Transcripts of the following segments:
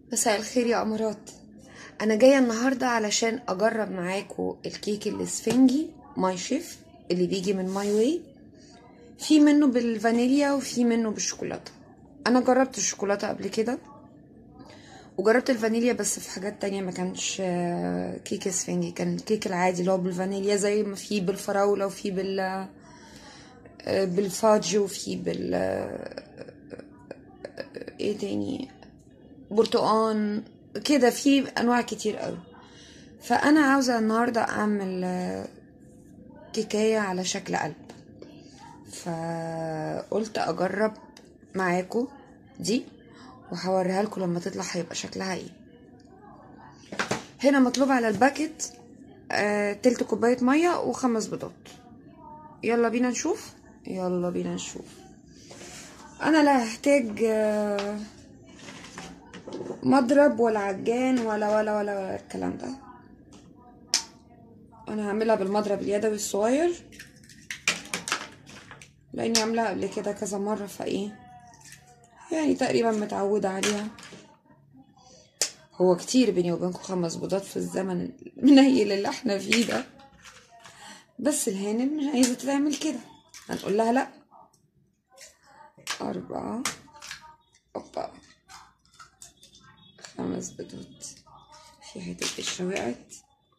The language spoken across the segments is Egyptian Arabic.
مساء الخير يا امارات انا جايه النهارده علشان اجرب معاكم الكيك الاسفنجي ماي شيف اللي بيجي من ماي واي في منه بالفانيليا وفي منه بالشوكولاته انا جربت الشوكولاته قبل كده وجربت الفانيليا بس في حاجات تانية ما كانش آه، كيك اسفنجي كان الكيك العادي اللي هو بالفانيليا زي ما في بالفراوله وفي بال آه، بالفاجي وفي بال آه، ايه تاني برتقان كده في انواع كتير قوي فانا عاوزه النهارده اعمل آه، كيكايه على شكل قلب فقلت اجرب معاكم دي وهوريها لكم لما تطلع هيبقى شكلها ايه هنا مطلوب على الباكت آه، تلت كوبايه ميه وخمس بيضات يلا بينا نشوف يلا بينا نشوف انا لا هحتاج آه، مضرب ولا عجان ولا ولا ولا ولا الكلام ده انا هعملها بالمضرب اليدوي الصغير لاني عاملاها قبل كده كذا مره فايه يعني تقريبا متعوده عليها هو كتير بيني وبينكم خمس بيضات في الزمن المنيل اللي احنا فيه ده بس الهانم مش عايزه تعمل كده هنقول لها لا أربعة أوبا خمس بيضات في حتة قشرة وقعت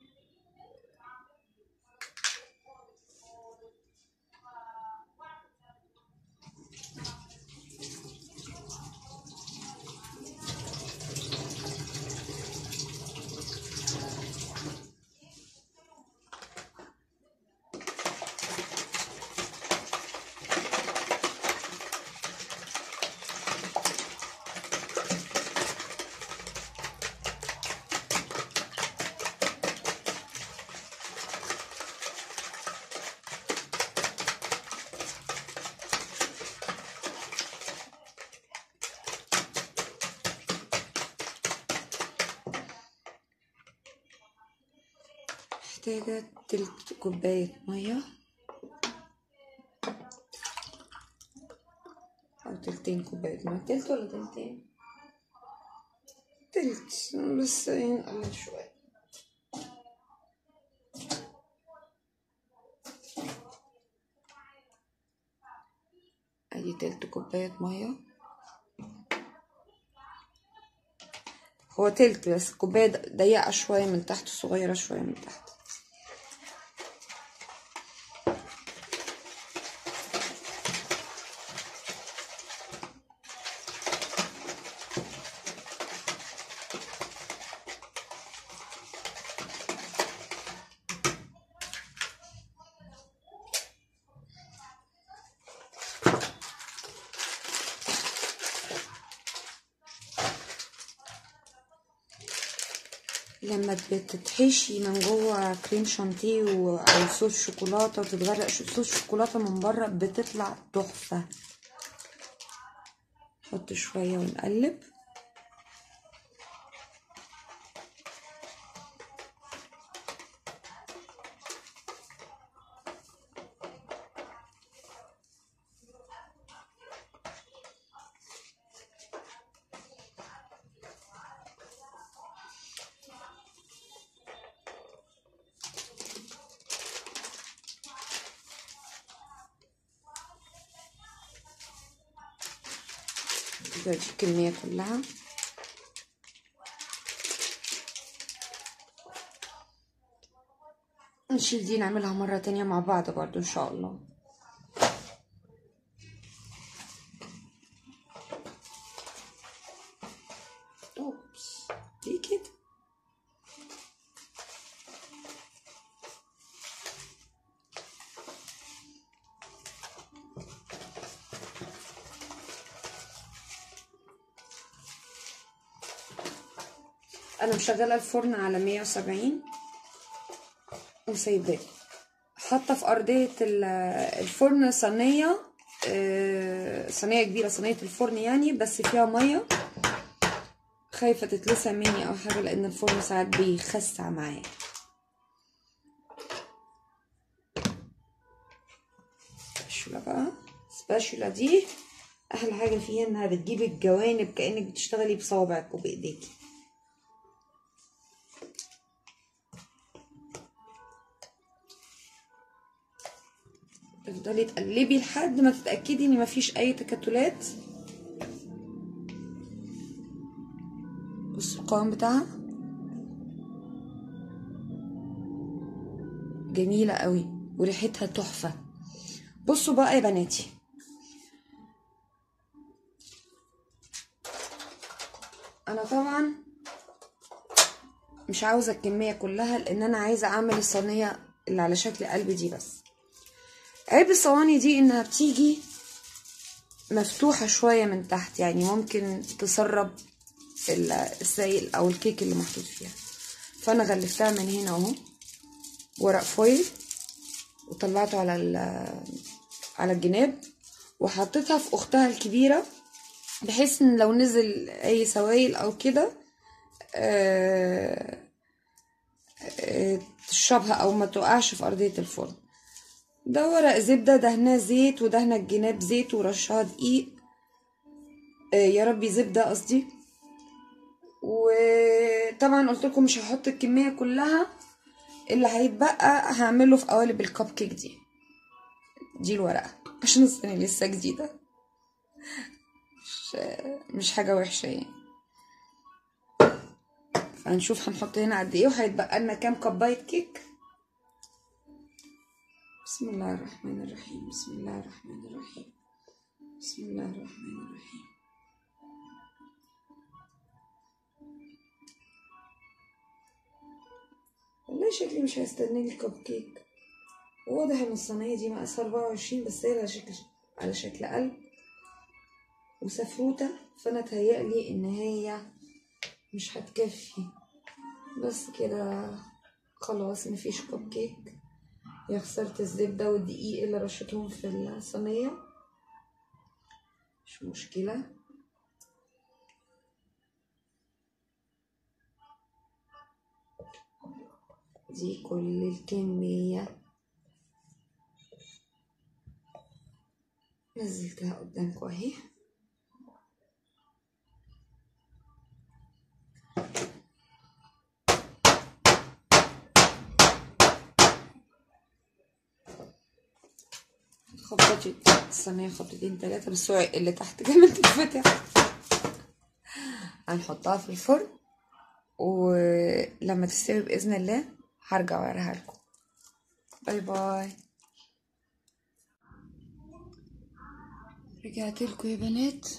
محتاجة تلت كوباية مية أو تلتين كوباية مية تلت ولا تلتين؟ تلت بس يعني نقلل شوية أدي تلت كوباية مية هو تلت بس كوباية ضيقة شوية من تحت وصغيرة شوية من تحت لما بتتحشي من جوه كريم شانتيه و- او صوص شوكولاته وتتغرق ش- صوص شوكولاته من بره بتطلع تحفه نحط شويه ونقلب كده دي الكميه كلها نشيل دي نعملها مرة تانية مع بعض برضو ان شاء الله اوبس ليه كده انا مشغله الفرن على 170 وسايباه حاطه في ارضيه ال- الفرن صينيه آه، صينيه كبيره صينيه الفرن يعني بس فيها ميه خايفه تتلسع مني او حاجه لان الفرن ساعات بيخسع معايا سباشولا بقى سباشولا دي احلى حاجه فيها انها بتجيب الجوانب كانك بتشتغلي بصوابعك وبايديكي تفضلي تقلبي لحد ما تتأكدي ان مفيش اي تكتلات بصوا القوام بتاعها جميلة قوي وريحتها تحفة بصوا بقى يا بناتي انا طبعا مش عاوزة الكمية كلها لان انا عايزة اعمل الصينية اللي على شكل قلب دي بس عيب الصواني دي انها بتيجي مفتوحة شوية من تحت يعني ممكن تسرب ال- السائل او الكيك اللي محطوط فيها فانا غلفتها من هنا اهو ورق فويل وطلعته على ال- على الجناب وحطيتها في اختها الكبيرة بحيث ان لو نزل اي سوائل او كده آه، آه، تشربها او ما تقعش في ارضية الفرن ده ورق زبدة دهناه زيت ودهنة الجناب زيت ورشها دقيق آه، يا ربي زبدة قصدي وطبعا قلت لكم مش هحط الكمية كلها اللي هيتبقى هعمله في قوالب الكب كيك دي دي الورقة عشان الصينية لسه جديدة مش مش حاجة وحشة يعني فهنشوف هنحط هنا قد ايه وهيتبقى لنا كام كوباية كيك بسم الله الرحمن الرحيم بسم الله الرحمن الرحيم بسم الله الرحمن الرحيم والله شكلي مش هيستنى لي كب كيك واضح ان الصينية دي مقاس 24 بس هي على شكل على شكل قلب وسفروتة فانا تهيألي ان هي مش هتكفي بس كده خلاص مفيش كب كيك يا خسارة الزبدة والدقيق اللي رشتهم في الصينية مش مشكلة دي كل الكمية نزلتها قدامكم اهي خبطتي الصينية خبطتين تلاتة بس هو اللي تحت كمان تتفتح هنحطها في الفرن ولما تستوي بإذن الله هرجع اوريها لكم باي باي رجعت لكم يا بنات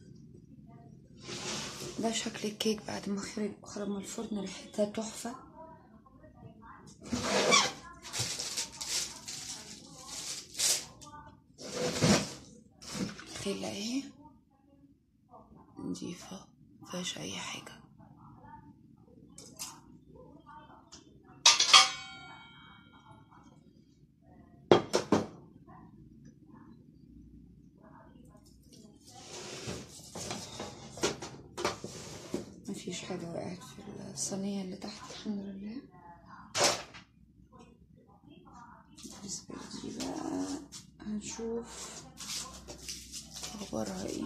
ده شكل الكيك بعد ما خرج خرج من الفرن ريحتها تحفه خلة اهي نضيفة مفيهاش اي حاجة مفيش حاجة وقعت في الصينية اللي تحت الحمد لله بالنسبة لدي بقى هنشوف اخبارها ايه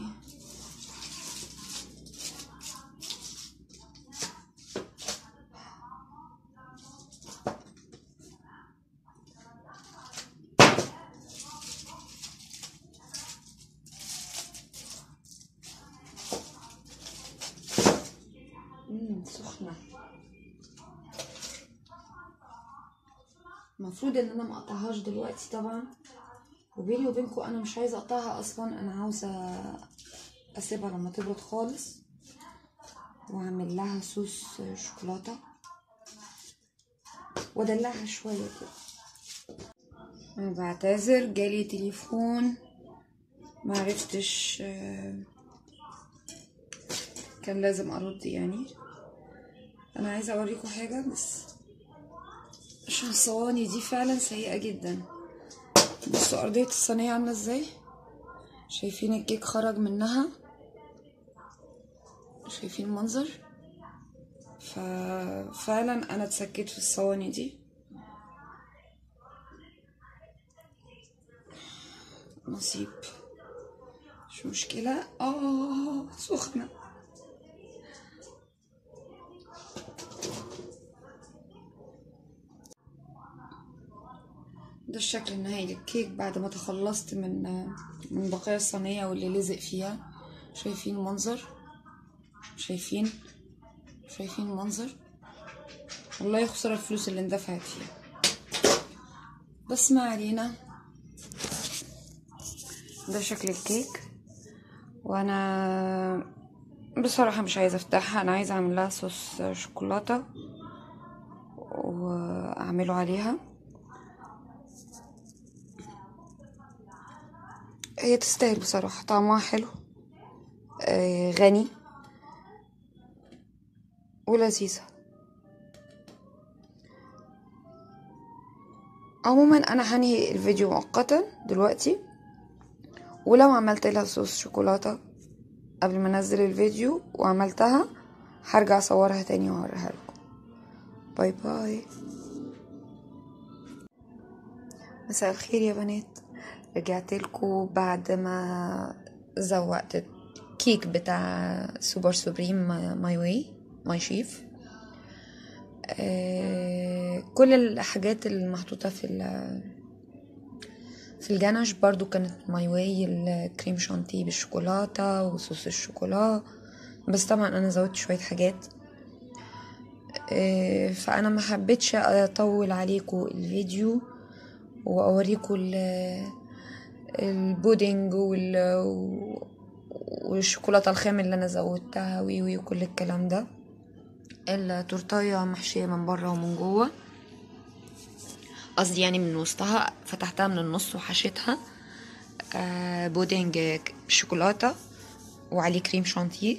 مم، سخنة المفروض ان انا مقطعهاش دلوقتي طبعا وبيني وبينكم انا مش عايزه اقطعها اصلا انا عاوزه اسيبها لما تبرد خالص واعمل لها صوص شوكولاته وادلعها شويه كده انا بعتذر جالي تليفون معرفتش آه، كان لازم ارد يعني انا عايزه اوريكم حاجه بس عشان الصواني دي فعلا سيئه جدا بصوا ارضيه الصينيه عامله ازاي شايفين الكيك خرج منها شايفين المنظر ففعلا انا اتسكت في الصواني دي نصيب مش مشكلة اه سخنة ده الشكل النهائي للكيك بعد ما تخلصت من من بقايا الصينية واللي لزق فيها شايفين المنظر شايفين شايفين المنظر والله يخسر الفلوس اللي اندفعت فيها بس ما علينا ده شكل الكيك وانا بصراحة مش عايزة افتحها انا عايزة اعمل لها صوص شوكولاتة واعمله عليها هي تستاهل بصراحة طعمها حلو آه غني ولذيذة عموما انا هنهي الفيديو مؤقتا دلوقتي ولو عملت لها صوص شوكولاتة قبل ما انزل الفيديو وعملتها هرجع اصورها تاني واوريها لكم باي باي مساء الخير يا بنات رجعت لكم بعد ما زوقت الكيك بتاع سوبر سوبريم ماي واي ماي شيف آه كل الحاجات المحطوطة في في الجنش برضو كانت ماي واي الكريم شانتيه بالشوكولاتة وصوص الشوكولا بس طبعا انا زودت شوية حاجات آه فانا ما حبيتش اطول عليكم الفيديو واوريكم البودنج وال والشوكولاتة الخام اللي انا زودتها وي وي وكل الكلام ده التورتايه محشيه من بره ومن جوه قصدي يعني من وسطها فتحتها من النص وحشيتها آه بودنج شوكولاته وعليه كريم شانتيه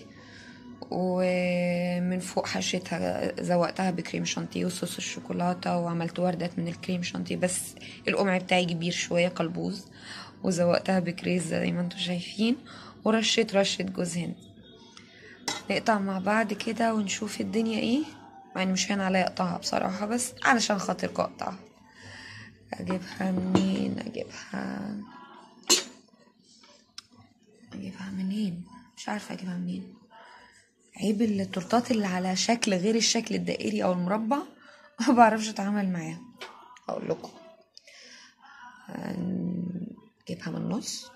ومن فوق حشيتها زوقتها بكريم شانتيه وصوص الشوكولاته وعملت وردات من الكريم شانتيه بس القمع بتاعي كبير شويه قلبوز وزوقتها بكريز زي ما انتم شايفين ورشيت رشه جوز هند نقطع مع بعض كده ونشوف الدنيا ايه مع ان مش هين عليا اقطعها بصراحة بس علشان خاطركم اقطعها اجيبها منين اجيبها اجيبها منين مش عارفة اجيبها منين عيب التورتات اللي على شكل غير الشكل الدائري او المربع ما بعرفش اتعامل معاها اقول لكم نجيبها من النص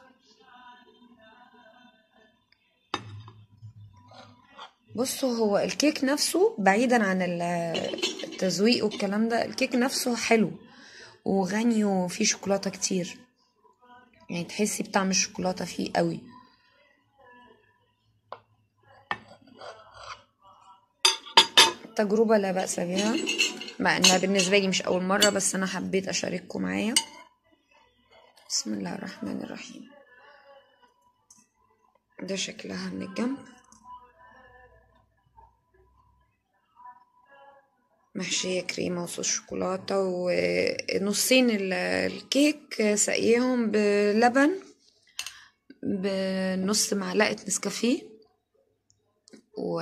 بصوا هو الكيك نفسه بعيدا عن التزويق والكلام ده الكيك نفسه حلو وغني وفيه شوكولاته كتير يعني تحسي بطعم الشوكولاته فيه قوي تجربة لا بأس بها مع انها بالنسبة لي مش اول مرة بس انا حبيت اشارككم معايا بسم الله الرحمن الرحيم ده شكلها من الجنب محشية كريمة وصوص شوكولاتة ونصين الكيك سقيهم بلبن بنص معلقة نسكافيه و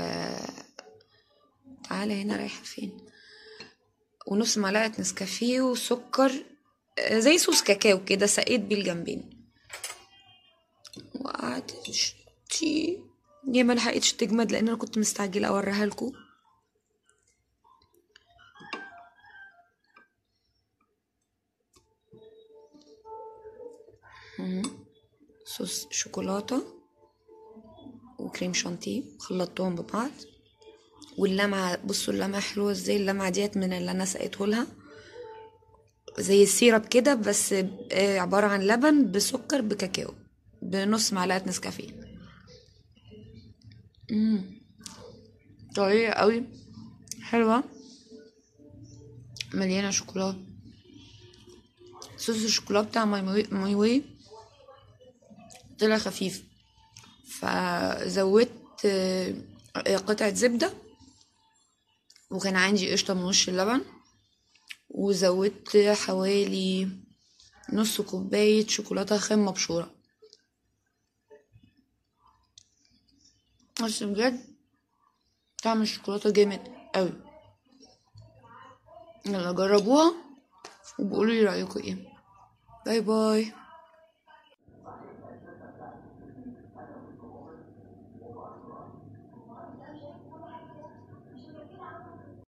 تعالى هنا رايحة فين ونص معلقة نسكافيه وسكر زي صوص كاكاو كده سقيت بيه الجنبين وقعدت تي هي ملحقتش تجمد لان انا كنت مستعجلة اوريها لكم صوص شوكولاتة وكريم شانتيه خلطتهم ببعض واللمعة بصوا اللمعة حلوة ازاي اللمعة ديت من اللي انا سقيته لها زي السيرب كده بس عبارة عن لبن بسكر بكاكاو بنص معلقة نسكافيه امم طرية قوي حلوة مليانة شوكولاتة صوص الشوكولاتة بتاع ماي واي طلع خفيف فزودت قطعة زبدة وكان عندي قشطة من وش اللبن وزودت حوالي نص كوباية شوكولاتة خام مبشورة بس بجد طعم الشوكولاتة جامد قوي يلا جربوها وبقولوا لي رأيكم ايه باي باي